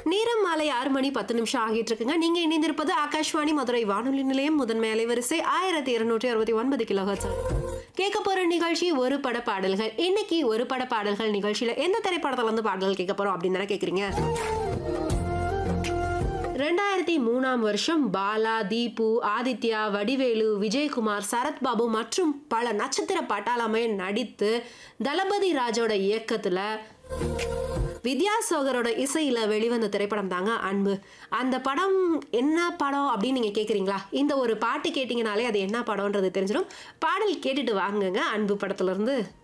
நேரம் மாலை ஆறு மணி பத்து நிமிஷம் ஆகிட்டு இருக்குங்க நீங்க இணைந்திருப்பது ஆகாஷ்வாணி மதுரை வானொலி நிலையம் முதன்மை அலைவரிசை ஆயிரத்தி இருநூற்றி அறுபத்தி ஒன்பது கிலோ கேட்க போற நிகழ்ச்சி ஒரு பட பாடல்கள் இன்னைக்கு ஒரு பட பாடல்கள் நிகழ்ச்சியில எந்த திரைப்படத்துல இருந்து பாடல்கள் கேட்க போறோம் அப்படின்னு தானே கேக்குறீங்க ரெண்டாயிரத்தி மூணாம் வருஷம் பாலா தீபு ஆதித்யா வடிவேலு விஜயகுமார் சரத்பாபு மற்றும் பல நட்சத்திர பட்டாளமே நடித்து தளபதி ராஜோட இயக்கத்துல வித்யாசோகரோட இசையில வெளிவந்த திரைப்படம் தாங்க அன்பு அந்த படம் என்ன படம் அப்படின்னு நீங்க கேக்குறீங்களா இந்த ஒரு பாட்டு கேட்டீங்கனாலே அது என்ன படம்ன்றது தெரிஞ்சிடும் பாடல் கேட்டுட்டு வாங்குங்க அன்பு படத்துல இருந்து